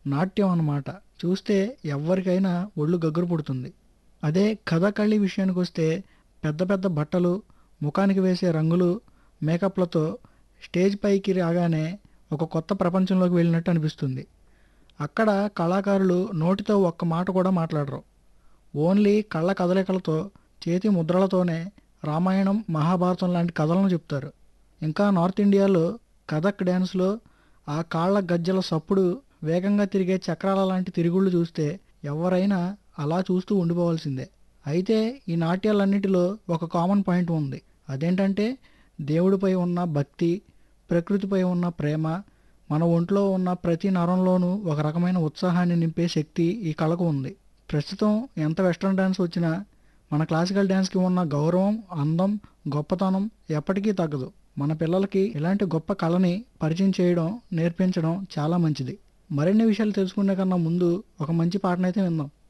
నాట్యం అన్నమాట చూస్తే ఎవరికైనా ఒళ్ళు గగ్గురు పుడుతుంది అదే కథకళి విషయానికి వస్తే పెద్ద పెద్ద బట్టలు ముఖానికి వేసే రంగులు మేకప్లతో స్టేజ్ పైకి రాగానే ఒక కొత్త ప్రపంచంలోకి వెళ్ళినట్టు అనిపిస్తుంది అక్కడ కళాకారులు నోటితో ఒక్క మాట కూడా మాట్లాడరు ఓన్లీ కళ్ళ కదలికలతో చేతి ముద్రలతోనే రామాయణం మహాభారతం లాంటి కథలను చెప్తారు ఇంకా నార్త్ ఇండియాలో కథక్ డ్యాన్స్లో ఆ కాళ్ళ గజ్జల సప్పుడు వేగంగా తిరిగే చక్రాల లాంటి తిరుగుళ్ళు చూస్తే ఎవరైనా అలా చూస్తూ ఉండిపోవాల్సిందే అయితే ఈ నాట్యాలన్నిటిలో ఒక కామన్ పాయింట్ ఉంది అదేంటంటే దేవుడిపై ఉన్న భక్తి ప్రకృతిపై ఉన్న ప్రేమ మన ఒంట్లో ఉన్న ప్రతి నరంలోనూ ఒక రకమైన ఉత్సాహాన్ని నింపే శక్తి ఈ కళకు ఉంది ప్రస్తుతం ఎంత వెస్ట్రన్ డ్యాన్స్ వచ్చినా మన క్లాసికల్ డ్యాన్స్కి ఉన్న గౌరవం అందం గొప్పతనం ఎప్పటికీ తగ్గదు మన పిల్లలకి ఇలాంటి గొప్ప కళని పరిచయం చేయడం నేర్పించడం చాలా మంచిది మరిన్ని విషయాలు తెలుసుకునే కన్నా ముందు ఒక మంచి పాటనైతే విందాం